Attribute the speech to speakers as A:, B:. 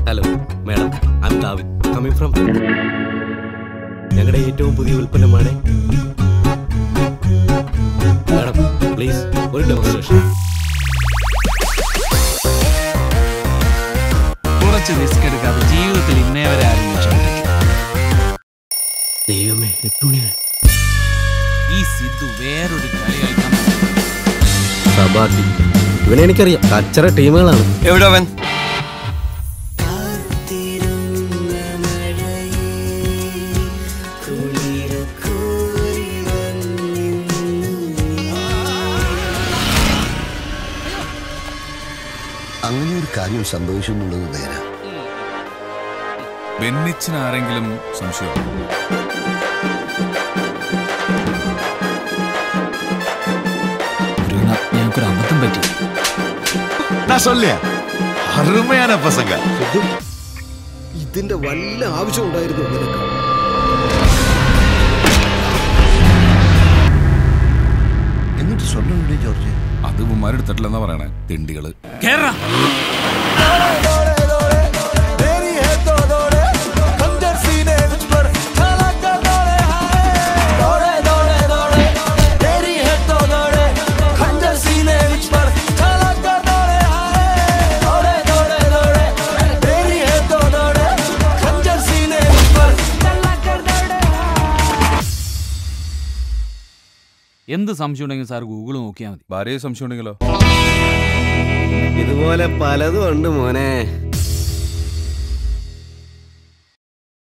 A: Hello madam I am David coming from ഞങ്ങളുടെ ഏറ്റവും പുതിയ ഉൽപ്പന്നമാണ് മാഡം പ്ലീസ് ഒരു ഡെമോൺസ്ട്രേഷൻ
B: കുറച്ച് റിസ്ക് എടുക്കാതെ ജീവിതത്തിൽ ഇന്നേ വരെ ആരും രക്ഷപ്പെട്ടിട്ടില്ല.
A: ദൈവമേ എട്ട് മണിയായി
B: ഈ സിദ്ധു വേറൊരു കളി കളിക്കാൻ
A: സബാത്തി ഇവനെ എനിക്കറിയാം കച്ചറ ടീമുകളാണ്
C: എവിടെ അവൻ
D: അങ്ങനെ ഒരു കാര്യം സംഭവിച്ചു എന്നുള്ളത് നേരാ
E: ബെന്നിച്ചിന് ആരെങ്കിലും സംശയം
B: ബ്രൂണ, ഞങ്ങൾക്കൊരു അബദ്ധം പറ്റി
F: நான் சொல்லியா அருமையான பசங்க
A: ഇതിന്റെ വല്ല ആവശ്യം ഉണ്ടായിരുന്നു നിനക്ക്
D: എന്നിട്ട് സ്വന്തം ജോർജ്
E: അത് ഉമ്മാരെടുത്തിട്ടില്ലെന്നാ പറയണേ തിണ്ടികള്
B: കേറാ എന്ത് സംശയം ഉണ്ടെങ്കിൽ സാർ ഗൂഗിൾ നോക്കിയാൽ മതി
E: ഭാര്യയെ സംശയം ഉണ്ടെങ്കിലോ
A: ഇതുപോലെ പലതും ഉണ്ട് മോനെ